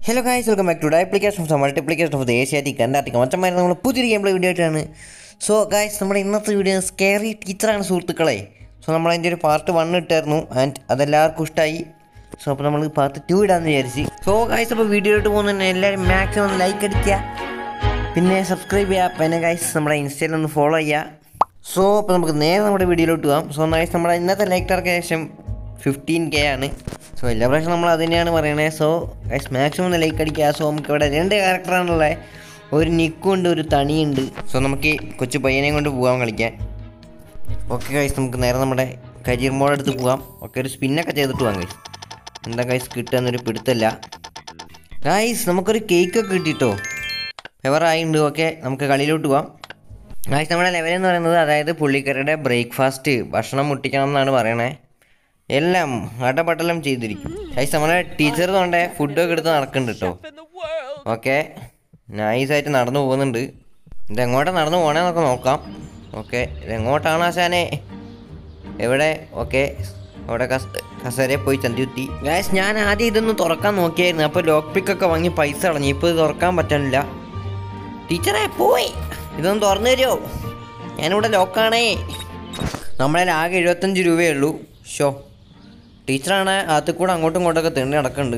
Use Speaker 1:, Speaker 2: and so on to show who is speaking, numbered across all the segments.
Speaker 1: Hello guys welcome back to duplication of multiplication of the Asiatic Antarctic മച്ചന്മാരെ നമ്മൾ പുതിയൊരു game play video ആയിട്ടാണ് so guys നമ്മുടെ ഇന്നത്തെ വീഡിയോ സ്കേറി ടീച്ചറാണ് സുഹൃത്തുക്കളെ സോ നമ്മൾ അതിൻ്റെ ഒരു പാർട്ട് വൺ ഇട്ടായിരുന്നു ആൻഡ് അതെല്ലാവർക്കും ഇഷ്ടമായി സോ അപ്പോൾ നമ്മൾ പാർട്ട് ടു ഇടാമെന്ന് വിചാരിച്ച് സോ ഗായ്സ് അപ്പോൾ വീഡിയോയിട്ട് പോകുന്നതന്നെ എല്ലാവരും മാക്സിമം ലൈക്ക് അടിക്കുക പിന്നെ സബ്സ്ക്രൈബ് ചെയ്യുക പിന്നെ ഗൈസ് നമ്മുടെ ഇൻസ്റ്റയിൽ ഒന്ന് ഫോളോ ചെയ്യുക സോ അപ്പോൾ നമുക്ക് നേരെ നമ്മുടെ വീഡിയോയിലോട്ട് പോകാം സോ ഗൈസ് നമ്മുടെ ഇന്നത്തെ ലൈക്ക് ടാർക്ക് ഏകദേശം ഫിഫ്റ്റീൻ കെ ആണ് സോ എല്ലാ പ്രാവശ്യം നമ്മൾ അത് തന്നെയാണ് പറയണത് സോ ഗൈസ് മാക്സിമം ഒന്ന് ലൈക്ക് അടിക്കുക സോ നമുക്ക് ഇവിടെ രണ്ട് ക്യാരക്ടറാണുള്ളത് ഒരു നിക്കുണ്ട് ഒരു തണിയുണ്ട് സോ നമുക്ക് ഈ കൊച്ചു പയ്യനെയും കൊണ്ട് പോകാൻ കളിക്കാൻ ഓക്കെ ഗൈസ് നമുക്ക് നേരെ നമ്മുടെ കരിയർ മോഡ് എടുത്ത് പോകാം ഓക്കെ ഒരു സ്പിന്നൊക്കെ ചെയ്തിട്ട് പോകാം ഗൈസ് എന്താ ഗൈസ് കിട്ടുകയെന്നൊരു പിടുത്തല്ല ഗൈസ് നമുക്കൊരു കേക്കൊക്കെ കിട്ടിട്ടോ ഫെവറായിട്ടുണ്ട് ഓക്കെ നമുക്ക് കളിയിലോട്ട് പോവാം ഗൈസ് നമ്മുടെ ലെവൽ എന്ന് പറയുന്നത് അതായത് പുള്ളിക്കാരുടെ ബ്രേക്ക്ഫാസ്റ്റ് ഭക്ഷണം മുട്ടിക്കണം എന്നാണ് പറയണേ എല്ലാം അടപടലം ചെയ്തിരിക്കും ഗൈസ് നമ്മുടെ ടീച്ചർ തൊണ്ടേ ഫുഡൊക്കെ എടുത്ത് നടക്കുന്നുണ്ട് കേട്ടോ ഓക്കെ നൈസായിട്ട് നടന്നു പോകുന്നുണ്ട് ഇതെങ്ങോട്ടാണ് നടന്നു പോകണേന്നൊക്കെ നോക്കാം ഓക്കെ ഇതെങ്ങോട്ടാണ് ആശാനെ എവിടെ ഓക്കെ അവിടെ കസ് കസേരയിൽ പോയി ചന്തിയുത്തി ഗായസ് ഞാൻ ആദ്യം ഇതൊന്ന് തുറക്കാൻ നോക്കിയായിരുന്നു അപ്പോൾ ലോക്ക് പിക്കൊക്കെ വാങ്ങി പൈസ കളഞ്ഞു ഇപ്പോൾ ഇത് തുറക്കാൻ പറ്റണില്ല ടീച്ചറെ പോയി ഇതൊന്ന് തുറന്നു തരുമോ ഞാനിവിടെ ലോക്കാണേ നമ്മളതിൽ ആകെ എഴുപത്തഞ്ച് രൂപയേ ഉള്ളൂ ഷോ ടീച്ചറാണ് അകത്ത് കൂടെ അങ്ങോട്ടും ഇങ്ങോട്ടൊക്കെ തെണ്ണി നടക്കുന്നുണ്ട്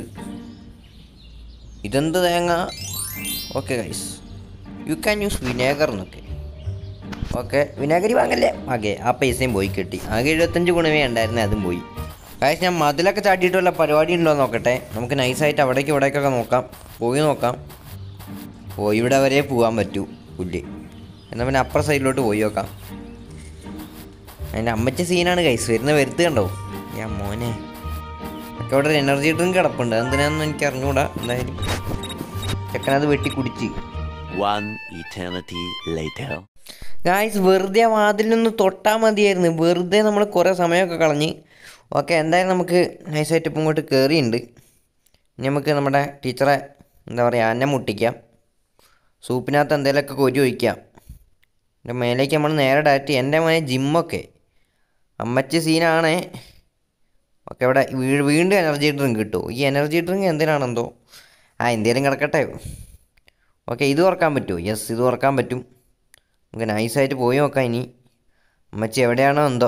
Speaker 1: ഇതെന്ത് തേങ്ങ okay guys you can use vinegar എന്നൊക്കെ ഓക്കെ വിനാഗിരി വാങ്ങല്ലേ ആകെ ആ പൈസയും പോയി കിട്ടി ആകെ എഴുപത്തഞ്ച് ഗുണമേ ഉണ്ടായിരുന്നു അതും പോയി കാശ് ഞാൻ മതിലൊക്കെ ചാട്ടിയിട്ട് വല്ല പരിപാടി ഉണ്ടോ എന്ന് നോക്കട്ടെ നമുക്ക് നൈസായിട്ട് അവിടേക്ക് ഇവിടേക്കൊക്കെ നോക്കാം പോയി നോക്കാം പോയി ഇവിടെ വരെ പോകാൻ പറ്റൂ പുല്ല് എന്നാൽ പിന്നെ അപ്പുറ സൈഡിലോട്ട് പോയി നോക്കാം അതിൻ്റെ അമ്മച്ച സീനാണ് കൈസ് വരുന്ന വരുത്ത് കണ്ടോ ഞാൻ മോനെ ഒക്കെ അവിടെ ഒരു എനർജി ഡ്രിങ്ക് കിടപ്പുണ്ട് എന്തിനാന്ന് എനിക്ക് അറിഞ്ഞുകൂടാ എന്തായാലും ചെക്കനത് വെട്ടി കുടിച്ച്
Speaker 2: One eternity later.
Speaker 1: ഗായ്സ് വെറുതെ വാതിലൊന്ന് തൊട്ടാൽ മതിയായിരുന്നു വെറുതെ നമ്മൾ കുറേ സമയമൊക്കെ കളഞ്ഞ് ഓക്കെ എന്തായാലും നമുക്ക് നൈസായിട്ട് ഇപ്പം ഇങ്ങോട്ട് കയറിയുണ്ട് ഇനി നമുക്ക് നമ്മുടെ ടീച്ചറെ എന്താ പറയുക അന്നം മുട്ടിക്കാം സൂപ്പിനകത്ത് എന്തെങ്കിലുമൊക്കെ കൊരി ഒഴിക്കാം എൻ്റെ മേലേക്ക് നമ്മൾ നേരെ ഡയറക്റ്റ് എൻ്റെ മോനെ ജിമ്മൊക്കെ അമ്മച്ചി സീനാണേ ഓക്കെ ഇവിടെ വീ- വീണ്ടും എനർജി ഡ്രിങ്ക് കിട്ടുമോ ഈ എനർജി ഡ്രിങ്ക് എന്തിനാണെന്തോ ആ എന്തേലും കിടക്കട്ടെ ഓക്കെ ഇത് തുറക്കാൻ പറ്റുമോ യെസ് ഇത് തുറക്കാൻ പറ്റും നമുക്ക് നൈസായിട്ട് പോയി നോക്കാം ഇനി അമ്മച്ചി എവിടെയാണോ എന്തോ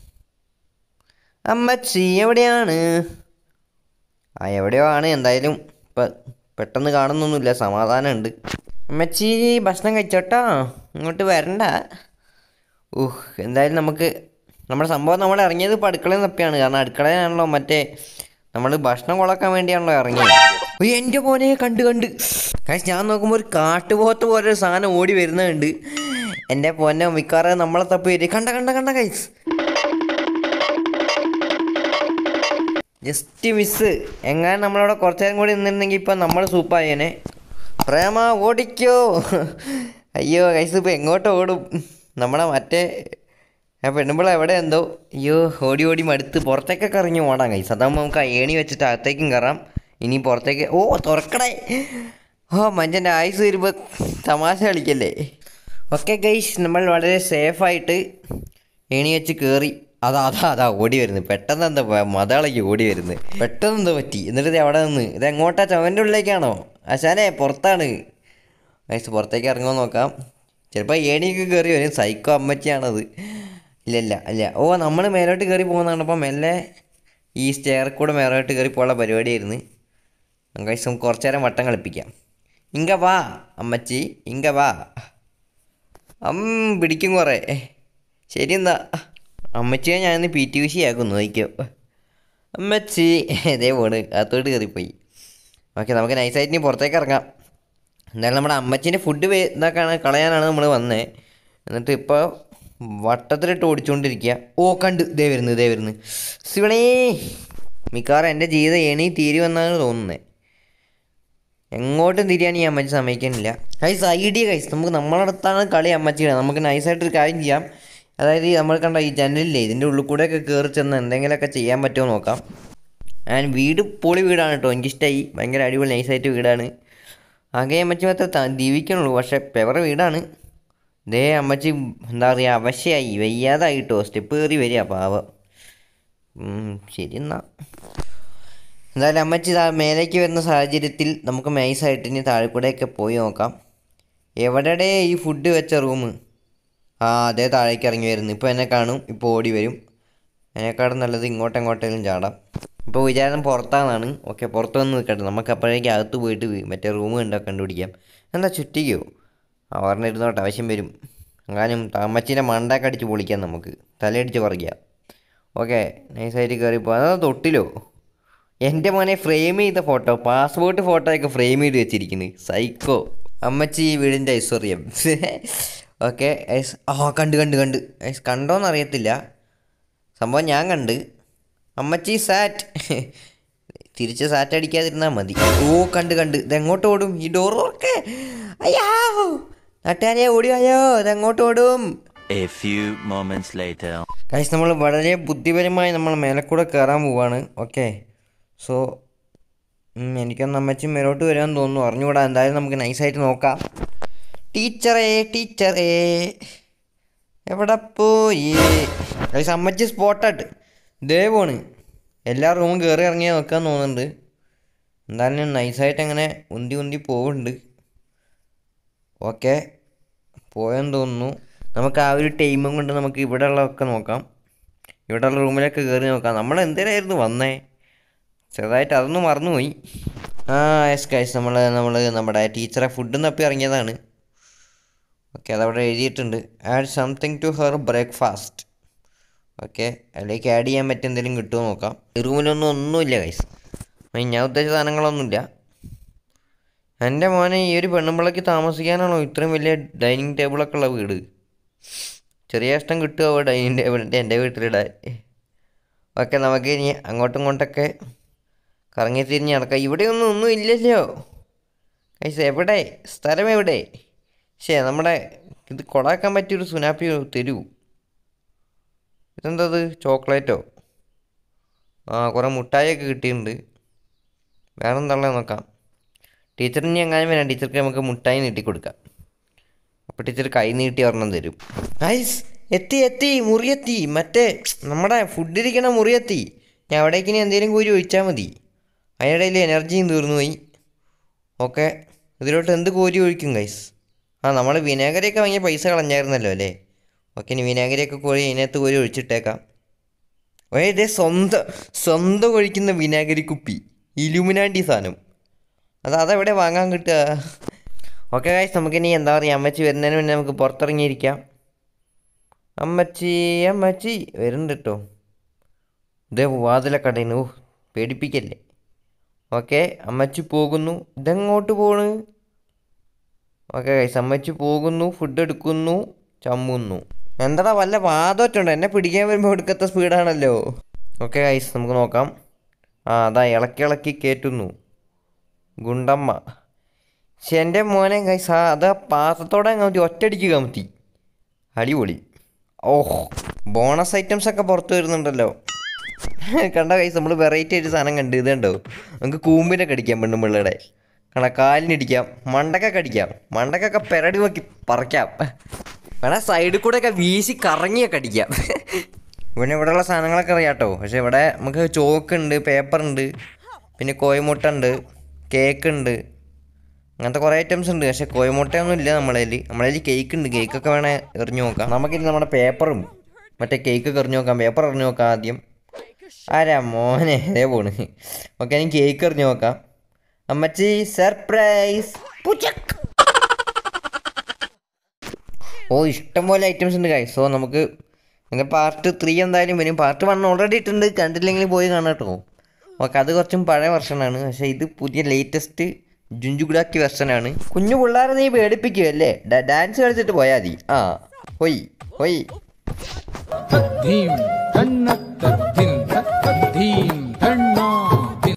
Speaker 1: അമ്മച്ചി എവിടെയാണ് ആ എവിടെയോ ആണ് എന്തായാലും ഇപ്പം പെട്ടെന്ന് കാണുന്നൊന്നുമില്ല സമാധാനമുണ്ട് അമ്മച്ചി ഭക്ഷണം കഴിച്ചോട്ടോ ഇങ്ങോട്ട് വരണ്ട ഊഹ് എന്തായാലും നമുക്ക് നമ്മുടെ സംഭവം നമ്മൾ ഇറങ്ങിയത് ഇപ്പോൾ അടുക്കളയിൽ തപ്പിയാണ് കാരണം അടുക്കളയിലാണല്ലോ മറ്റേ നമ്മൾ ഭക്ഷണം കൊളക്കാൻ വേണ്ടിയാണല്ലോ ഇറങ്ങിയത് ഉയ്യ്, എൻ്റെ മോനെ കണ്ട് കണ്ട് കാശ് ഞാൻ നോക്കുമ്പോൾ ഒരു കാട്ടുപോത്ത് പോലെ ഒരു സാധനം ഓടി വരുന്നുണ്ട് എൻ്റെ പൊന്നെ മിക്കവാറും നമ്മളെ തപ്പി വരും കണ്ട കണ്ട കണ്ട കൈസ് ജസ്റ്റ് മിസ് എങ്ങാനും നമ്മളവിടെ കുറച്ച് നേരം കൂടി നിന്നിരുന്നെങ്കിൽ ഇപ്പം നമ്മൾ സൂപ്പായേനെ പ്രേമ ഓടിക്കോ അയ്യോ കൈസ് ഇപ്പം എങ്ങോട്ട് ഓടും നമ്മളെ മറ്റേ ആ പെണ്ണുമ്പോൾ എവിടെ എന്തോ അയ്യോ ഓടി ഓടി മടുത്ത് പുറത്തേക്കൊക്കെ ഇറങ്ങി ഓടാം കൈസ് അതാകുമ്പോൾ നമുക്ക് ആ ഏണി വെച്ചിട്ട് അകത്തേക്കും കയറാം ഇനി പുറത്തേക്ക് ഓ തുറക്കടേ ഓ മനുഷ്യൻ്റെ ആയുസ് വരുമ്പോൾ തമാശ കളിക്കല്ലേ ഓക്കെ ഗൈസ് നമ്മൾ വളരെ സേഫായിട്ട് ഏണി വെച്ച് കയറി അതാ അതാ അതാ ഓടി വരുന്നത് പെട്ടെന്ന് എന്താ മതളയ്ക്ക് ഓടി വരുന്നത് പെട്ടെന്ന് എന്താ പറ്റി എന്നിട്ട് ഇത് അവിടെ നിന്ന് ഇത് എങ്ങോട്ടാ ചവൻ്റെ ഉള്ളിലേക്കാണോ ആശാനെ പുറത്താണ് ഗൈസ് പുറത്തേക്ക് ഇറങ്ങുമോ നോക്കാം ചിലപ്പോൾ ഏണിയൊക്കെ കയറി വരും സൈക്കോ അമ്മച്ചിയാണത് ഇല്ല ഇല്ല ഇല്ല ഓ നമ്മൾ മേലോട്ട് കയറി പോകുന്നതാണ് അപ്പം മെല്ലെ ഈ സ്റ്റെയർ കൂടെ മേലോട്ട് കയറി പോകാനുള്ള പരിപാടിയായിരുന്നു ഗൈസ് നമുക്ക് കുറച്ച് നേരം വട്ടം കളിപ്പിക്കാം ഇങ്ക വാ അമ്മച്ചി ഇങ്ക വാ അം പിടിക്കും കുറേ ശരി എന്നാ അമ്മച്ചിയെ ഞാനിന്ന് പി ടി ഉഷി ആക്കുന്നു നോക്കിയോ അമ്മച്ചി ഇതേ പോണ് അകത്തോട്ട് കയറിപ്പോയി ഓക്കെ നമുക്ക് നൈസായിട്ട് ഇനി പുറത്തേക്ക് ഇറങ്ങാം എന്തായാലും നമ്മുടെ അമ്മച്ചീൻ്റെ ഫുഡ് വേ ഇതാക്കാണ് കളയാനാണ് നമ്മൾ വന്നത് എന്നിട്ട് ഇപ്പോൾ വട്ടത്തിലിട്ട് ഓടിച്ചുകൊണ്ടിരിക്കുക ഓ കണ്ട് ഇതേ വരുന്നു ഇതേ വരുന്നു ശിവണേ മിക്കവാറും എൻ്റെ ജീവിതം എണി തീരുമെന്നാണ് തോന്നുന്നത് എങ്ങോട്ടും തിരിയാൻ ഈ അമ്മച്ചി സമ്മതിക്കുന്നില്ല കൈസ് ഐഡിയ കൈസ് നമുക്ക് നമ്മളെ അടുത്താണ് കളി അമ്മച്ചിയുടെ നമുക്ക് നൈസായിട്ടൊരു കാര്യം ചെയ്യാം അതായത് ഈ നമ്മൾ കണ്ട ഈ ജനലില്ലേ ഇതിൻ്റെ ഉള്ളിൽ കൂടെയൊക്കെ കയറി ചെന്ന് എന്തെങ്കിലുമൊക്കെ ചെയ്യാൻ പറ്റുമോ നോക്കാം ആൻഡ് വീട് പൊളി വീടാണ് കേട്ടോ എനിക്കിഷ്ടമായി ഭയങ്കര അടിപൊളി നൈസായിട്ട് വീടാണ് ആകെ അമ്മച്ചി മാത്രമേ ജീവിക്കണുള്ളൂ പക്ഷേ പെവറ വീടാണ് ദേ അമ്മച്ചി എന്താ പറയുക അവശയായി വയ്യാതായിട്ടോ സ്റ്റെപ്പ് കയറി വരിക പാവം ഉം, ശരി എന്നാ എന്തായാലും അമ്മച്ചി ഇതാ മേലേക്ക് വരുന്ന സാഹചര്യത്തിൽ നമുക്ക് നൈസായിട്ട് ഇനി താഴെക്കൂടെയൊക്കെ പോയി നോക്കാം എവിടെ ഈ ഫുഡ് വെച്ച റൂം ആ അതേ താഴേക്ക് ഇറങ്ങി വരുന്നു ഇപ്പോൾ എന്നെ കാണും ഇപ്പോൾ ഓടി വരും അതിനേക്കാളും നല്ലത് ഇങ്ങോട്ടെങ്ങോട്ടേലും ചാടാം ഇപ്പോൾ വിചാരം പുറത്താണെന്നാണ് ഓക്കെ പുറത്ത് വന്ന് നിൽക്കട്ടെ നമുക്ക് അപ്പോഴേക്ക് അകത്ത് പോയിട്ട് വി- മറ്റേ റൂം കണ്ടോ കണ്ടുപിടിക്കാം എന്താ ചുറ്റിക്കോ ആ പറഞ്ഞിരുന്നോട്ടെ ആവശ്യം വരും എങ്ങാനും അമ്മച്ചീൻ്റെ മണ്ടൊക്കെ അടിച്ച് പൊളിക്കാം നമുക്ക് തലയടിച്ച് പറിക്കാം ഓക്കെ നൈസായിട്ട് കയറിപ്പോൾ അതാ തൊട്ടിലോ എൻ്റെ മോനെ ഫ്രെയിം ചെയ്ത ഫോട്ടോ പാസ്പോർട്ട് ഫോട്ടോയൊക്കെ ഫ്രെയിം ചെയ്ത് വെച്ചിരിക്കുന്നത് സൈക്കോ അമ്മച്ചി ഈ വീടിൻ്റെ ഐശ്വര്യം ഓക്കെ ആ കണ്ട് കണ്ട് കണ്ട് ഐസ് കണ്ടോന്ന് അറിയത്തില്ല സംഭവം ഞാൻ കണ്ട് അമ്മച്ചി സാറ്റ് തിരിച്ച് സാറ്റ് അടിക്കാതിരുന്നാൽ മതി ഓ കണ്ട് കണ്ട് ഇതെങ്ങോട്ട് ഓടും ഈ ഡോർ ഓർക്കെ അയ്യാ നാട്ടുകാരെ ഓടിവായോ ഇതെങ്ങോട്ട് ഓടും
Speaker 2: A few moments later.
Speaker 1: Guys നമ്മൾ വളരെ ബുദ്ധിപരമായി നമ്മൾ മേലക്കൂടെ കയറാൻ പോവാണ് ഓക്കെ സോ എനിക്കൊന്ന് അമ്മച്ചി മേലോട്ട് വരാൻ തോന്നുന്നു അറിഞ്ഞുകൂടാ എന്തായാലും നമുക്ക് നൈസായിട്ട് നോക്കാം ടീച്ചറേ ടീച്ചറേ എവിടെ പോയി ഗൈസ് അമ്മച്ചി സ്പോട്ടാട്ട് ദേ പോണ് എല്ലാ റൂമും കയറി ഇറങ്ങിയാൽ നോക്കാൻ തോന്നുന്നുണ്ട് എന്തായാലും നൈസായിട്ട് അങ്ങനെ ഉന്തി ഉന്തി പോകുന്നുണ്ട് ഓക്കെ പോയെന്ന് തോന്നുന്നു നമുക്ക് ആ ഒരു ടൈമും കൊണ്ട് നമുക്ക് ഇവിടെ ഉള്ളതൊക്കെ നോക്കാം ഇവിടെ ഉള്ള റൂമിലൊക്കെ കയറി നോക്കാം നമ്മൾ എന്തിനായിരുന്നു വന്നേ ചെറുതായിട്ട് അതൊന്നും മറന്നുപോയി ആ യെസ് ഗൈസ് നമ്മൾ നമ്മൾ നമ്മുടെ ടീച്ചറെ ഫുഡ് തപ്പി ഇറങ്ങിയതാണ് ഓക്കെ അതവിടെ എഴുതിയിട്ടുണ്ട് add something to her breakfast okay അതിലേക്ക് ആഡ് ചെയ്യാൻ പറ്റിയ എന്തെങ്കിലും കിട്ടുമോ നോക്കാം ഈ റൂമിലൊന്നും ഒന്നുമില്ല ഗൈസ് ഞാൻ ഉദ്ദേശിച്ച സാധനങ്ങളൊന്നുമില്ല എൻ്റെ മോനെ ഈ ഒരു പെണ്ണുമ്പിളക്ക് താമസിക്കാനാണോ ഇത്രയും വലിയ ഡൈനിങ് ടേബിളൊക്കെ ഉള്ള വീട് ചെറിയ ഇഷ്ടം കിട്ടുമോ ഡൈനിങ് ടേബിളിൻ്റെ എൻ്റെ വീട്ടിലിടാൻ ഓക്കെ നമുക്ക് ഇനി അങ്ങോട്ടും ഇങ്ങോട്ടൊക്കെ കറങ്ങി തിരിഞ്ഞ് നടക്കാം ഇവിടെയൊന്നും ഒന്നും ഇല്ലല്ലോ കൈസ് എവിടെ സ്ഥലം എവിടെ ശേ നമ്മുടെ ഇത് കൊളാക്കാൻ പറ്റിയൊരു സുനാപ്പി തരൂ ഇതെന്തത് ചോക്ലേറ്റോ ആ കുറേ മുട്ടായിയൊക്കെ കിട്ടിയിട്ടുണ്ട് വേറെ എന്തുള്ളത് നോക്കാം ടീച്ചറിന് എങ്ങാനും വരാം ടീച്ചർക്ക് നമുക്ക് മുട്ടായി നീട്ടി കൊടുക്കാം അപ്പോൾ ടീച്ചർ കൈ നീട്ടി ഒരെണ്ണം തരും ഐസ് എത്തി എത്തി മുറിയെത്തി മറ്റേ നമ്മുടെ ഫുഡിരിക്കണ മുറിയെത്തി ഞാൻ അവിടേക്ക് ഇനി എന്തെങ്കിലും കൂരി ഒഴിച്ചാൽ മതി അതിനിടയിൽ എനർജിയും തീർന്നു പോയി ഓക്കെ ഇതിലോട്ട് എന്ത് കോരി ഒഴിക്കും ഗൈസ് ആ നമ്മൾ വിനാഗിരിയൊക്കെ വാങ്ങിയ പൈസ കളഞ്ഞായിരുന്നല്ലോ അല്ലേ ഓക്കെ ഇനി വിനാഗിരിയൊക്കെ കോരി അതിനകത്ത് കോരി ഒഴിച്ചിട്ടേക്കാം ഓ ഇതേ സ്വന്തം സ്വന്തം ഒഴിക്കുന്ന വിനാഗിരി കുപ്പി ഇലുമിനാണ്ടി സാധനം അത് അതെവിടെ വാങ്ങാൻ കിട്ടുക ഓക്കെ ഗൈസ് നമുക്കിനി എന്താ പറയുക അമ്മച്ചി വരുന്നതിന് മുന്നേ നമുക്ക് പുറത്തിറങ്ങിയിരിക്കാം അമ്മച്ചി അമ്മച്ചി വരുന്നുണ്ട് കേട്ടോ ഇതേ വാതിലക്കടയിന് ഓ പേടിപ്പിക്കല്ലേ ഓക്കെ അമ്മച്ചി പോകുന്നു ഇതെങ്ങോട്ട് പോണ് ഓക്കെ ഗൈസ് അമ്മച്ചി പോകുന്നു ഫുഡ് എടുക്കുന്നു ചമ്മുന്നു എന്താടാ വല്ല വാദമൊറ്റുണ്ടോ എന്നെ പിടിക്കാൻ വരുമ്പോൾ എടുക്കത്ത സ്പീഡാണല്ലോ ഓക്കെ ഗൈസ് നമുക്ക് നോക്കാം ആ അതാ ഇളക്കി ഇളക്കി കയറ്റുന്നു ഗുണ്ടമ്മ പക്ഷെ എൻ്റെ മോനെ കൈസ് ആ അത് ആ പാത്രത്തോടെ കമത്തി ഒറ്റയടിക്ക് കമത്തി അടിപൊളി ഓഹ് ബോണസ് ഐറ്റംസ് ഒക്കെ പുറത്ത് വരുന്നുണ്ടല്ലോ കണ്ട കൈസ് നമ്മൾ വെറൈറ്റി ആയിട്ട് സാധനം കണ്ട് ഇത് കണ്ടോ നമുക്ക് കൂമ്പിനൊക്കെ അടിക്കാം പെണ്ണും പിള്ളയുടെ കണ്ട കാലിനടിക്കാം മണ്ടക്കൊക്കെ അടിക്കാം മണ്ടക്കൊക്കെ പെരടി നോക്കി പറിക്കാം വേണേൽ സൈഡിൽ കൂടെ ഒക്കെ വീശി കറങ്ങിയൊക്കെ അടിക്കാം പിന്നെ ഇവിടെയുള്ള സാധനങ്ങളൊക്കെ അറിയാം കേട്ടോ പക്ഷെ ഇവിടെ നമുക്ക് ചോക്കുണ്ട് പേപ്പറുണ്ട് പിന്നെ കോയമുട്ട ഉണ്ട് കേക്ക് ഉണ്ട് അങ്ങനത്തെ കുറേ ഐറ്റംസ് ഉണ്ട് പക്ഷെ കോയമുട്ടയൊന്നും ഇല്ല നമ്മളെ കയ്യിൽ നമ്മളെ കയ്യിൽ കേക്ക് ഉണ്ട് കേക്കൊക്കെ വേണേൽ എറിഞ്ഞു നോക്കാം നമുക്കിനി നമ്മുടെ പേപ്പറും മറ്റേ കേക്കൊക്കെ എറിഞ്ഞു നോക്കാം പേപ്പർ എറിഞ്ഞു നോക്കാം ആദ്യം ആരാ മോനെ ഇതേ പോണ് ഓക്കെ എനിക്ക് കേക്ക് എറിഞ്ഞു നോക്കാം അമ്മച്ചി സർപ്രൈസ് പുച്ചക്ക് ഓ ഇഷ്ടംപോലെ ഐറ്റംസ് ഉണ്ട് കായ് സോ നമുക്ക് ഇതിൻ്റെ പാർട്ട് ത്രീ എന്തായാലും വരും പാർട്ട് വൺ ഓൾറെഡി ഇട്ടുണ്ട് കണ്ടില്ലെങ്കിൽ പോയി കാണാം കേട്ടോ ഓക്കെ അത് കുറച്ചും പഴയ വെർഷനാണ് പക്ഷേ ഇത് പുതിയ ലേറ്റസ്റ്റ് ജുഞ്ചുഗുഡാക്കി വെർഷനാണ് കുഞ്ഞു പിള്ളേരെ നീ പേടിപ്പിക്കുമല്ലേ ഡാൻസ് കളിച്ചിട്ട് പോയാൽ മതി ആ ഹൊയ് ഹൊയ്
Speaker 3: ധീം ധന്ന തദ്ധിം തദ്ധിം ധണ്ണാ ധിം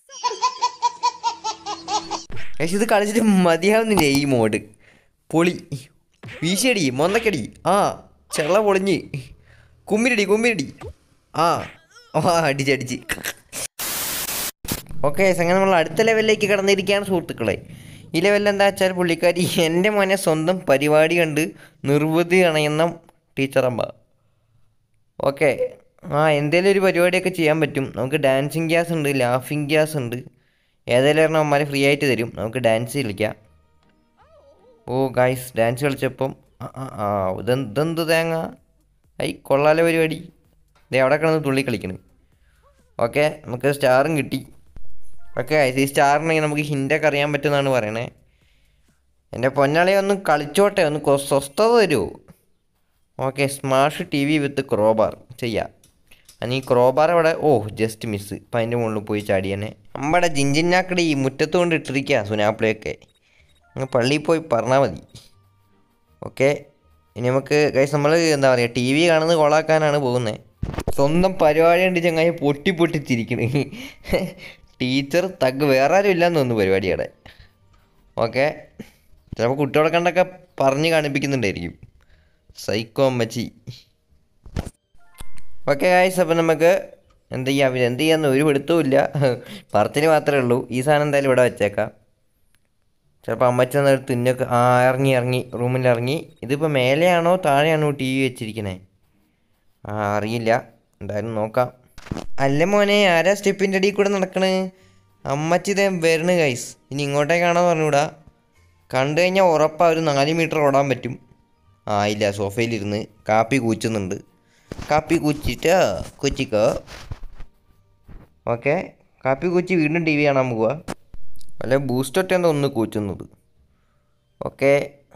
Speaker 1: പക്ഷെ ഇത് കളിച്ചിട്ട് മതിയാവുന്നില്ല ഈ മോഡ് പൊളി വീശിയടി മൊന്നക്കടി ആ ചെള്ള പൊളിഞ്ഞ് കുമ്മിരടി കുമ്മിരടി ആ ആ അടിച്ചടിച്ച് ഓക്കെ അങ്ങനെ നമ്മൾ അടുത്ത ലെവലിലേക്ക് കടന്നിരിക്കുകയാണ് സുഹൃത്തുക്കളെ ഈ ലെവലിൽ എന്താ വെച്ചാൽ പുള്ളിക്കാരി എൻ്റെ മോനെ സ്വന്തം പരിപാടി കണ്ട് നിർവൃതി അണയുന്ന ടീച്ചറമ്മ ഓക്കെ ആ എന്തേലും ഒരു പരിപാടിയൊക്കെ ചെയ്യാൻ പറ്റും നമുക്ക് ഡാൻസിങ് ഗ്യാസ് ഉണ്ട് ലാഫിങ് ഗ്യാസ് ഉണ്ട് ഏതെങ്കിലും ഒരെണ്ണം അമ്മമാർ ഫ്രീ ആയിട്ട് തരും നമുക്ക് ഡാൻസ് കളിക്കാം ഓ ഗായ്സ് ഡാൻസ് കളിച്ചപ്പം ആ ആ ആ ഇതെന്ത് ഇതെന്ത് തേങ്ങ ഐ കൊള്ളാല പരിപാടി ദേ അവിടെ കിടന്ന് തുള്ളി കളിക്കണ് ഓക്കെ നമുക്ക് സ്റ്റാറും കിട്ടി ഓക്കെ ഗായ്സ് ഈ സ്റ്റാറിനെങ്കിൽ നമുക്ക് ഹിൻ്റൊക്കെ അറിയാൻ പറ്റുമെന്നാണ് പറയണേ എൻ്റെ പൊന്നാളെ ഒന്ന് കളിച്ചോട്ടെ ഒന്ന് കൊ- സ്വസ്ഥത തരുമോ okay smash T V with crowbar ചെയ്യാം അനി ഈ ക്രോബാർ അവിടെ ഓ ജസ്റ്റ് മിസ് ഇപ്പം അതിൻ്റെ മുകളിൽ പോയി ചാടിയനെ നമ്മുടെ ജിഞ്ചിനാക്കടി ഈ മുറ്റത്ത് കൊണ്ട് ഇട്ടിരിക്കുക സുനാപ്പിളയൊക്കെ അങ്ങ് പള്ളിയിൽ പോയി പറഞ്ഞാൽ മതി ഓക്കെ ഇനി നമുക്ക് ഗൈസ് നമ്മൾ എന്താ പറയുക ടി വി കാണുന്നത് കൊളാക്കാനാണ് പോകുന്നത് സ്വന്തം പരിപാടി ഉണ്ട് ചങ്ങായി പൊട്ടി പൊട്ടി ചിരിക്കണ് ടീച്ചർ തഗ് വേറെ ആരും ഇല്ലാന്ന് തോന്നുന്നു പരിപാടിയുടെ ഓക്കെ ചിലപ്പോൾ കുട്ടികളെ കണ്ടൊക്കെ പറഞ്ഞ് കാണിപ്പിക്കുന്നുണ്ടായിരിക്കും സൈക്കോ അമ്മച്ചി ഓക്കെ ഗായ്സ് അപ്പം നമുക്ക് എന്ത് ചെയ്യാം ഇത് എന്ത് ചെയ്യാന്ന് ഒരു പിടുത്തവും പറച്ചിൽ മാത്രമേ ഉള്ളൂ ഈ സാധനം എന്തായാലും ഇവിടെ വെച്ചേക്കാം ചിലപ്പോൾ അമ്മച്ചി വന്നിട്ട് തിന്നൊക്കെ ആ ഇറങ്ങി ഇറങ്ങി റൂമിൽ ഇറങ്ങി ഇതിപ്പോൾ മേലെയാണോ താഴെയാണോ ടി വി വെച്ചിരിക്കണേ ആ അറിയില്ല എന്തായാലും നോക്കാം അല്ല മോനെ ആരാ സ്റ്റെപ്പിൻ്റെ അടിയിൽ കൂടെ നടക്കണ് അമ്മച്ചി ഇതേ വരണു ഗൈസ് ഇനി ഇങ്ങോട്ടേക്കാണോ പറഞ്ഞുകൂടാ കണ്ടു കഴിഞ്ഞാൽ ഉറപ്പാ ഒരു നാല് മീറ്റർ ഓടാൻ പറ്റും ആ ഇല്ല സോഫയിലിരുന്ന് കാപ്പി കൂച്ചുന്നുണ്ട് കാപ്പി കൂച്ചിട്ട് കൊച്ചിക്കോ ഓക്കെ കാപ്പി കൂച്ചി വീണ്ടും ടി വി കാണാൻ പോവുക അല്ലെ ബൂസ്റ്റൊക്കെ എന്താ ഒന്ന് കൂച്ചുന്നത് ഓക്കെ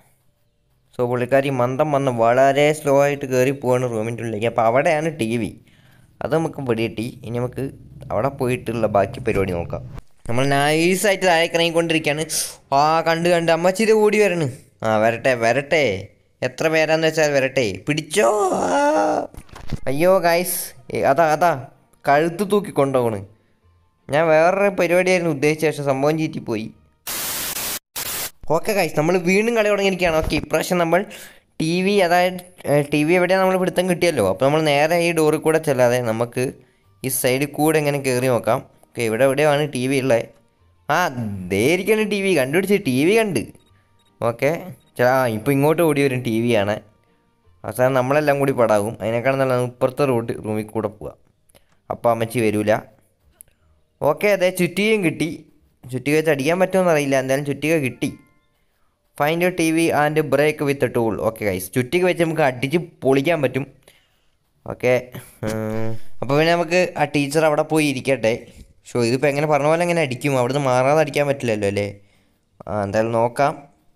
Speaker 1: സോ പുള്ളിക്കാരി മന്ദം വന്ന് വളരെ സ്ലോ ആയിട്ട് കയറി പോവാണ് റൂമിൻ്റെ ഉള്ളിലേക്ക് അപ്പോൾ അവിടെയാണ് ടി വി അത് നമുക്ക് പിടികിട്ടി ഇനി നമുക്ക് അവിടെ പോയിട്ടുള്ള ബാക്കി പരിപാടി നോക്കാം നമ്മൾ നൈസായിട്ട് താഴെ ഇറങ്ങിക്കൊണ്ടിരിക്കുകയാണ് ആ കണ്ട് കണ്ട് അമ്മച്ചിത് ഓടി വരണ് ആ വരട്ടെ വരട്ടെ എത്ര പേരാന്ന് വെച്ചാൽ വരട്ടെ പിടിച്ചോ ആ. അയ്യോ ഗായ്സ് അതാ അതാ കഴുത്ത് തൂക്കി കൊണ്ടുപോകണ് ഞാൻ വേറൊരു പരിപാടിയായിരുന്നു ഉദ്ദേശിച്ച പക്ഷേ സംഭവം ചീറ്റിപ്പോയി ഓക്കെ ഗൈസ് നമ്മൾ വീണ്ടും കളി തുടങ്ങിയിരിക്കുകയാണ് ഓക്കെ ഇപ്രാവശ്യം നമ്മൾ ടി വി അതായത് ടി വി എവിടെയാണ് നമ്മൾ പിടുത്തം കിട്ടിയല്ലോ അപ്പോൾ നമ്മൾ നേരെ ഈ ഡോറിൽ കൂടെ ചെല്ലാതെ നമുക്ക് ഈ സൈഡിൽ കൂടെ എങ്ങനെ കയറി നോക്കാം ഓക്കെ ഇവിടെ എവിടെയാണ് ടി വി ഉള്ളത് ആ ദേ ഇരിക്കുന്ന ടി വി കണ്ടുപിടിച്ച് ടി വി കണ്ട് ഓക്കെ ആ ഇപ്പോൾ ഇങ്ങോട്ട് ഓടി വരും ടി വി ആണ് അവസാനം നമ്മളെല്ലാം കൂടി പടാകും അതിനേക്കാളും നല്ല ഇപ്പുറത്തെ റോഡ് റൂമിൽ കൂടെ പോവാം അപ്പോൾ അമ്മച്ചി വരൂല ഓക്കെ അതെ ചുറ്റികയും കിട്ടി ചുറ്റിക വെച്ച് അടിക്കാൻ പറ്റുമെന്ന് അറിയില്ല എന്തായാലും ചുറ്റിക കിട്ടി find you T V and break with tool okay guys ചുറ്റിക വെച്ച് നമുക്ക് അടിച്ച് പൊളിക്കാൻ പറ്റും ഓക്കെ അപ്പോൾ പിന്നെ നമുക്ക് ആ ടീച്ചർ അവിടെ പോയി ഇരിക്കട്ടെ ഷോ ഇതിപ്പോൾ എങ്ങനെ പറഞ്ഞ പോലെ എങ്ങനെ അടിക്കും അവിടുന്ന് മാറാതെ അടിക്കാൻ പറ്റില്ലല്ലോ അല്ലേ ആ എന്തായാലും നോക്കാം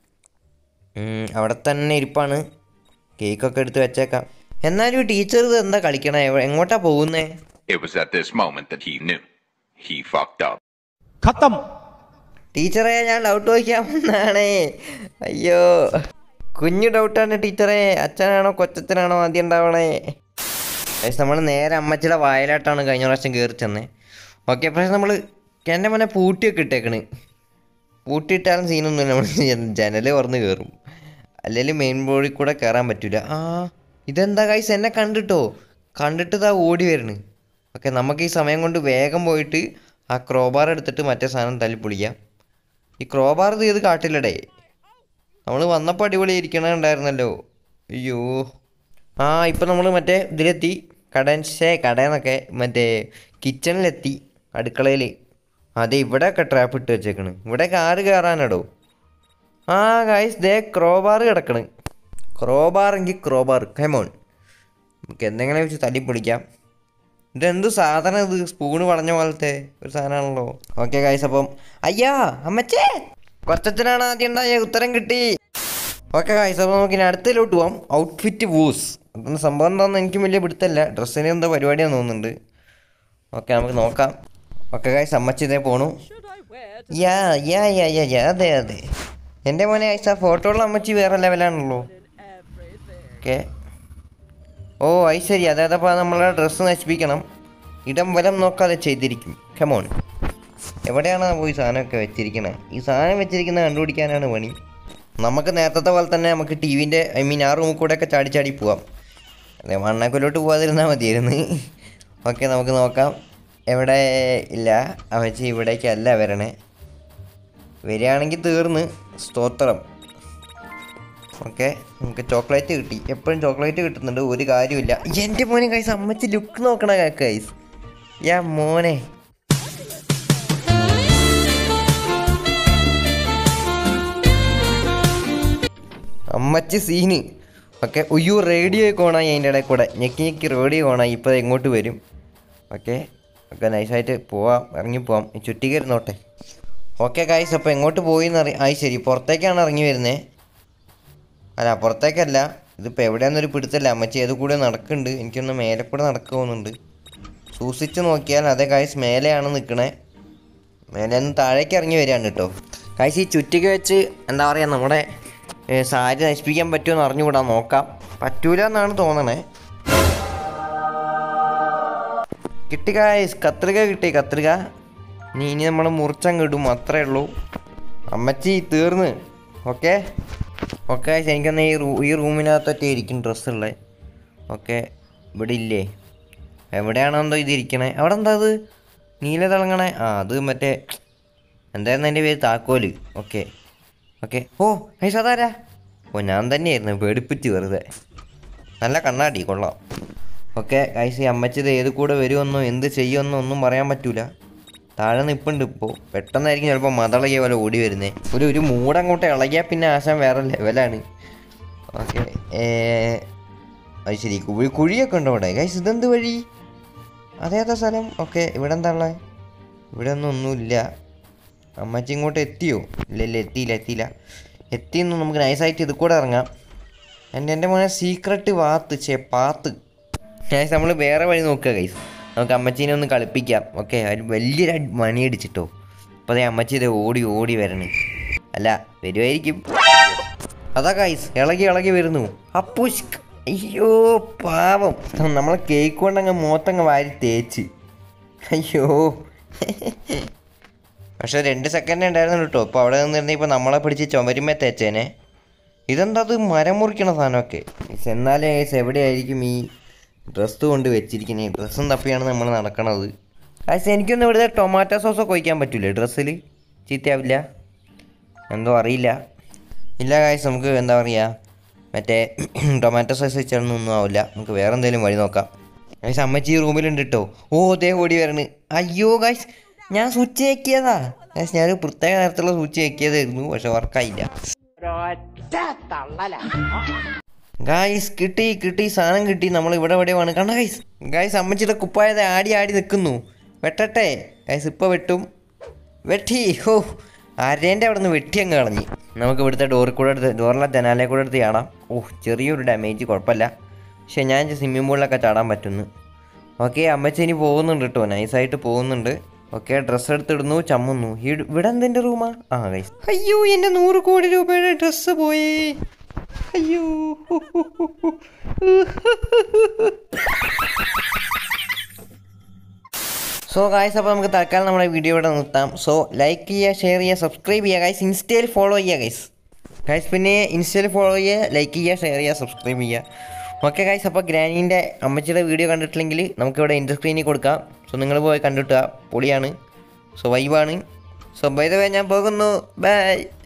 Speaker 1: ഉം, അവിടെ തന്നെ ഇരിപ്പാണ് കേക്കൊക്കെ എടുത്ത് വെച്ചേക്കാം എന്നാലും ടീച്ചർ ഇത് എന്താ കളിക്കണേ എവ- എങ്ങോട്ടാ പോകുന്നേ
Speaker 4: It was at this moment that he knew. He fucked up.
Speaker 3: खत्म
Speaker 1: ടീച്ചറെ ഞാൻ ഡൗട്ട് ചോദിക്കാൻ വന്നാണേ അയ്യോ കുഞ്ഞു ഡൗട്ടാണ് ടീച്ചറെ അച്ഛനാണോ കൊച്ചച്ഛനാണോ ആദ്യം ഉണ്ടാവണേ നമ്മൾ നേരെ അമ്മച്ചിയുടെ വായലായിട്ടാണ് കഴിഞ്ഞ പ്രാവശ്യം കയറി ചെന്നേ ഓക്കെ പക്ഷേ നമ്മൾ എൻ്റെ മോനെ പൂട്ടിയൊക്കെ ഇട്ടേക്കണ് പൂട്ടിയിട്ടാലും സീനൊന്നുമില്ല നമ്മൾ ജനൽ തുറന്ന് കയറും അല്ലെങ്കിൽ മെയിൻ ബോർഡിൽ കൂടെ കയറാൻ പറ്റില്ല ആ ഇതെന്താ കൈസ് എന്നെ കണ്ടിട്ടോ കണ്ടിട്ട് ഇതാ ഓടി വരണ് ഓക്കെ നമുക്ക് ഈ സമയം കൊണ്ട് വേഗം പോയിട്ട് ആ ക്രോബാർ എടുത്തിട്ട് മറ്റേ സാധനം തല്ലി പൊളിക്കാം ഈ ക്രോബാർ ഇത് ചെയ്ത് കാട്ടില്ലടേ നമ്മൾ വന്നപ്പോൾ അടിപൊളി ഇരിക്കണുണ്ടായിരുന്നല്ലോ അയ്യോ ആ ഇപ്പം നമ്മൾ മറ്റേ ഇതിലെത്തി കടൻ ശേ കടയെന്നൊക്കെ മറ്റേ കിച്ചണിലെത്തി അടുക്കളയിൽ അതെ ഇവിടെയൊക്കെ ട്രാപ്പ് ഇട്ട് വെച്ചേക്കണ് ഇവിടെയൊക്കെ ആര് കയറാനാടോ ആ ഗായ്സ് ദേ ക്രോബാർ കിടക്കണ് ക്രോബാർ എങ്കിൽ ക്രോബാർ കൈമോൺ നമുക്ക് എന്തെങ്കിലും വെച്ച് തല്ലി പൊളിക്കാം ഇതെന്ത് സാധനം ഇത് സ്പൂണ് വളഞ്ഞ പോലത്തെ ഒരു സാധനമാണല്ലോ ഓക്കെ ഗായ്സ് അപ്പം അയ്യാ അമ്മച്ചേ കൊച്ചച്ഛനാണ് ആദ്യം ഉണ്ടായ ഉത്തരം കിട്ടി ഓക്കെ ഗായ്സ് അപ്പോൾ നമുക്ക് ഇനി അടുത്തതിലോട്ട് പോവാം ഔട്ട്ഫിറ്റ് വൂസ് അതൊന്നും സംഭവം എന്താണെന്ന് എനിക്കും വലിയ പിടുത്തല്ല ഡ്രസ്സിന് എന്തോ പരിപാടിയാന്ന് തോന്നുന്നുണ്ട് ഓക്കെ നമുക്ക് നോക്കാം ഓക്കെ ഗായ്സ് അമ്മച്ചി ഇതേ പോണു യാ യാ യാ യാ യാ അതെ അതെ എൻ്റെ മോനെ ഗായ്സ് ആ ഫോട്ടോയുള്ള അമ്മച്ചി വേറെ ലെവലാണല്ലോ ഓക്കെ ഓ അത് ശരി അതായത് അപ്പോൾ നമ്മളെ ഡ്രസ്സ് നശിപ്പിക്കണം ഇടം വലം നോക്കാതെ ചെയ്തിരിക്കും കമോൺ എവിടെയാണ് പോയി സാധനമൊക്കെ വെച്ചിരിക്കണേ ഈ സാധനം വെച്ചിരിക്കുന്നത് കണ്ടുപിടിക്കാനാണ് പണി നമുക്ക് നേരത്തെ പോലെ തന്നെ നമുക്ക് ടി വിൻ്റെ ഐ മീൻ ആ റൂമിൽ കൂടെ ഒക്കെ ചാടി ചാടി പോവാം അതെ മണ്ണാക്കൊല്ലോട്ട് പോകാതിരുന്നാൽ മതിയായിരുന്നു ഓക്കെ നമുക്ക് നോക്കാം എവിടെ ഇല്ല അവച്ച് ഇവിടേക്കല്ല വരണേ വരികയാണെങ്കിൽ തീർന്ന് സ്തോത്രം ഓക്കെ നമുക്ക് ചോക്ലേറ്റ് കിട്ടി എപ്പോഴും ചോക്ലേറ്റ് കിട്ടുന്നുണ്ട് ഒരു കാര്യമില്ല എൻ്റെ മോനെ കൈസ് അമ്മച്ചി ലുക്ക് നോക്കണ കൈസ് യാ മോനെ അമ്മച്ചി സീന് ഓക്കെ ഉയ്യോ റേഡിയോ ഒക്കെ ഓണായി അതിൻ്റെ ഇടയിൽ കൂടെ ഞെക്കി ഞെക്കി റേഡിയോ ഓണായി ഇപ്പോൾ എങ്ങോട്ട് വരും ഓക്കെ ഓക്കെ നൈസായിട്ട് പോവാം ഇറങ്ങി പോവാം ഈ ചുറ്റിക്ക് ഇരുന്നോട്ടെ ഓക്കെ കായ്സ് അപ്പോൾ എങ്ങോട്ട് പോയി എന്നറി ആയി ശരി പുറത്തേക്കാണ് ഇറങ്ങി വരുന്നത് അല്ല പുറത്തേക്കല്ല ഇതിപ്പോൾ എവിടെയാണെന്നൊരു പിടുത്തല്ല അമ്മച്ചി ഏത് കൂടെ നടക്കുന്നുണ്ട് എനിക്കൊന്ന് മേലെ കൂടെ നടക്കുന്നുണ്ട് സൂക്ഷിച്ച് നോക്കിയാൽ അതേ കായ്സ് മേലെയാണ് നിൽക്കണേ മേലെ നിന്ന് താഴേക്ക് ഇറങ്ങി വരികയാണ് കേട്ടോ കായ്സ് ഈ ചുറ്റിക്ക് വെച്ച് എന്താ പറയുക നമ്മുടെ ഏ, സാരി നശിപ്പിക്കാൻ പറ്റുമെന്ന് അറിഞ്ഞുകൂടാ നോക്കാം പറ്റൂല എന്നാണ് തോന്നണേ കിട്ടി കായ്സ് കത്രിക കിട്ടി കത്രിക ഇനി ഇനി നമ്മൾ മുറിച്ചങ്ങ് ഇടും അത്രേ ഉള്ളൂ അമ്മച്ചി തീർന്ന് ഓക്കെ ഓക്കെ എനിക്കൊന്ന് ഈ റൂ ഈ റൂമിനകത്തൊക്കെ ഇരിക്കും ഡ്രസ്സുള്ളത് ഓക്കെ ഇവിടെ ഇല്ലേ എവിടെയാണോ എന്തോ ഇതിരിക്കണേ അവിടെ എന്താ അത് നീല തിളങ്ങണേ ആ അത് മറ്റേ എന്തായിരുന്നു എൻ്റെ പേര് താക്കോല് ഓക്കെ ഓക്കെ ഓ ഐസ് അതാരാ ഓ ഞാൻ തന്നെയായിരുന്നു പേടിപ്പിച്ച് വെറുതെ നല്ല കണ്ണാടി കൊള്ളാം ഓക്കെ ഐസ് ഈ അമ്മച്ചിത് ഏത് കൂടെ വരുമെന്നോ എന്ത് ചെയ്യുമെന്നോ ഒന്നും പറയാൻ പറ്റൂല താഴെ നിൽപ്പുണ്ട് ഇപ്പോൾ പെട്ടെന്നായിരിക്കും ചിലപ്പോൾ മതളകിയ പോലെ ഓടി വരുന്നത് ഒരു ഒരു മൂടങ്ങോട്ട് ഇളകിയാൽ പിന്നെ ആശാൻ വേറെ ലെവലാണ് ഓക്കെ അത് ശരി കുഴി കുഴിയൊക്കെ ഉണ്ടോ അവിടെ ഗൈസ് ഇതെന്ത് വഴി അതേതാ സ്ഥലം ഓക്കെ ഇവിടെ എന്താ ഉള്ളത് ഇവിടെ ഒന്നും ഒന്നുമില്ല അമ്മച്ചി ഇങ്ങോട്ട് എത്തിയോ ഇല്ല ഇല്ല എത്തിയില്ല എത്തിയില്ല എത്തിയെന്ന് നമുക്ക് നൈസായിട്ട് ഇത് കൂടെ ഇറങ്ങാം എൻ്റെ എൻ്റെ മോനെ സീക്രട്ട് വാത്ത് ചേ പാത്ത് ഗൈസ് നമ്മൾ വേറെ വഴി നോക്കുക ഗൈസ് നമുക്ക് അമ്മച്ചീനെ ഒന്ന് കളിപ്പിക്കാം ഓക്കെ ഒരു വലിയൊരു അടി- മണിയടിച്ചിട്ടോ അപ്പോൾ അതേ അമ്മച്ചി ഇത് ഓടി ഓടി വരണേ അല്ല വരുമായിരിക്കും അതാ ഗൈസ് ഇളകി ഇളകി വരുന്നു അപ്പൂഷ് അയ്യോ പാവം നമ്മളെ കേക്ക് കൊണ്ടങ്ങ് മുഖത്തങ്ങ് വാരി തേച്ച് അയ്യോ പക്ഷെ രണ്ട് സെക്കൻഡ് ഉണ്ടായിരുന്നു കേട്ടോ ഇപ്പോൾ അവിടെ നിന്നിരുന്നെങ്കിൽ ഇപ്പോൾ നമ്മളെ പിടിച്ച് ചുമരുമേ തേച്ചേനെ ഇതെന്താ അത് മരം മുറിക്കണ സാധനമൊക്കെ ഗയ്സ്, എന്നാലേ ഗയ്സ് എവിടെയായിരിക്കും ഈ ഡ്രസ്സ് കൊണ്ട് വെച്ചിരിക്കുന്നത് ഈ ഡ്രസ്സും തപ്പിയാണ് നമ്മൾ നടക്കണത് ഗയ്സ്, എനിക്കൊന്നും ഇവിടുത്തെ ടൊമാറ്റോ സോസൊക്കെ ഒഴിക്കാൻ പറ്റൂലേ ഡ്രസ്സിൽ ചീത്തയാവില്ല എന്തോ അറിയില്ല ഇല്ല കായ്സ് നമുക്ക് എന്താ പറയുക മറ്റേ ടൊമാറ്റോ സോസ് വെച്ചാലൊന്നും ഒന്നും ആവില്ല നമുക്ക് വേറെ എന്തെങ്കിലും വഴി നോക്കാം ഗൈസ് അമ്മച്ചി റൂമിലുണ്ട് കേട്ടോ ഓ ദേ ഓടി വരണ് അയ്യോ ഗൈസ് ഞാൻ സ്വിച്ച് ഞെക്കിയതാ ഗൈസ് ഞാനൊരു പ്രത്യേക നേരത്തുള്ള സ്വിച്ച് ഞെക്കിയതായിരുന്നു പക്ഷെ വർക്കായില്ല ഗായ്സ് കിട്ടി കിട്ടി സാധനം കിട്ടി നമ്മൾ ഇവിടെ എവിടെയാണ് കണ്ട ഗൈസ് ഗൈസ് അമ്മച്ചിയുടെ കുപ്പായത് ആടി ആടി നിൽക്കുന്നു വെട്ടട്ടെ ഗൈസ് ഇപ്പോൾ വെട്ടും വെട്ടി ഹോ അരേൻ്റെ അവിടെ നിന്ന് വെട്ടി അങ്ങ് കളഞ്ഞ് നമുക്ക് ഇവിടുത്തെ ഡോറിൽ കൂടെ എടുത്ത് ഡോറിലെ ജനാലയിൽ കൂടെ എടുത്ത് ചാടാം ഓ ചെറിയൊരു ഡാമേജ് കുഴപ്പമില്ല പക്ഷെ ഞാൻ സ്വിമ്മിംഗ് പൂളിലൊക്കെ ചാടാൻ പറ്റുന്നു ഓക്കെ അമ്മച്ചി ഇനി പോകുന്നുണ്ട് കേട്ടോ നൈസായിട്ട് പോകുന്നുണ്ട് ഓക്കെ ഡ്രസ്സ് എടുത്തിടുന്നു ചമ്മുന്നു ഈ ഇവിടെ എന്തിൻ്റെ റൂമാ ആ ഗൈസ് അയ്യോ എൻ്റെ നൂറ് കോടി രൂപയുടെ ഡ്രസ്സ് പോയേ അയ്യോ സോ ഗായ്സ് അപ്പോൾ നമുക്ക് തൽക്കാലം നമ്മുടെ വീഡിയോ ഇവിടെ നിർത്താം സോ ലൈക്ക് ചെയ്യുക ഷെയർ ചെയ്യുക സബ്സ്ക്രൈബ് ചെയ്യുക ഗൈസ് ഇൻസ്റ്റയിൽ ഫോളോ ചെയ്യുക ഗൈസ് ഗൈസ് പിന്നെ ഇൻസ്റ്റയിൽ ഫോളോ ചെയ്യുക ലൈക്ക് ചെയ്യുക ഷെയർ ചെയ്യുക സബ്സ്ക്രൈബ് ചെയ്യുക ഓക്കെ ഗൈസ് അപ്പോൾ ഗ്രാനീൻ്റെ അമ്മച്ചിയുടെ വീഡിയോ കണ്ടിട്ടില്ലെങ്കിൽ നമുക്കിവിടെ ഇൻ്റർ സ്ക്രീനിൽ കൊടുക്കാം സോ നിങ്ങൾ പോയി കണ്ടിട്ടുക പൊളിയാണ് സോ വൈബാണ് സോ ബൈ ദ വേ ഞാൻ പോകുന്നു ബൈ